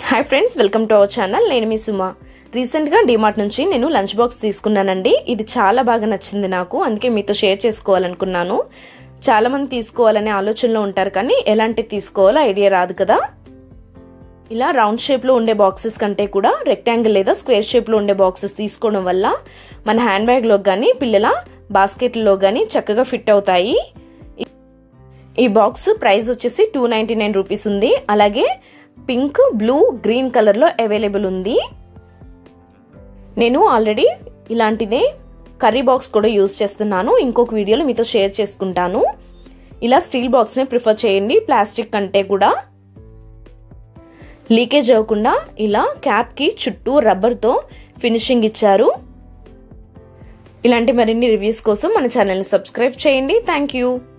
hi friends welcome to our channel నేను మీ సుమ రీసెంట్గా డిమార్ట్ నుంచి నేను లంచ్ బాక్స్ తీసుకున్నానండి ఇది చాలా బాగా నచ్చింది నాకు అందుకే మీతో షేర్ చేసుకోవాలనుకున్నాను చాలామంది తీసుకోవాలనే ఆలోచనలో ఉంటారు కానీ ఎలాంటి తీసుకోవాలో ఐడియా రాదు కదా ఇలా రౌండ్ షేప్లో ఉండే బాక్సెస్ కంటే కూడా రెక్టాంగిల్ లేదా స్క్వేర్ షేప్లో ఉండే బాక్సెస్ తీసుకోవడం వల్ల మన హ్యాండ్ బ్యాగ్లో కానీ పిల్లల బాస్కెట్లో కానీ చక్కగా ఫిట్ అవుతాయి ఈ బాక్స్ ప్రైస్ వచ్చేసి టూ నైంటీ నైన్ రూపీస్ ఉంది అలాగే పింక్ బ్లూ గ్రీన్ కలర్లో అవైలబుల్ ఉంది నేను ఆల్రెడీ ఇలాంటిదే కర్రీ బాక్స్ కూడా యూజ్ చేస్తున్నాను ఇంకొక వీడియోలో మీతో షేర్ చేసుకుంటాను ఇలా స్టీల్ బాక్స్ని ప్రిఫర్ చేయండి ప్లాస్టిక్ కంటే కూడా లీకేజ్ అవ్వకుండా ఇలా క్యాప్కి చుట్టూ రబ్బర్తో ఫినిషింగ్ ఇచ్చారు ఇలాంటి మరిన్ని రివ్యూస్ కోసం మన ఛానల్ని సబ్స్క్రైబ్ చేయండి థ్యాంక్ యూ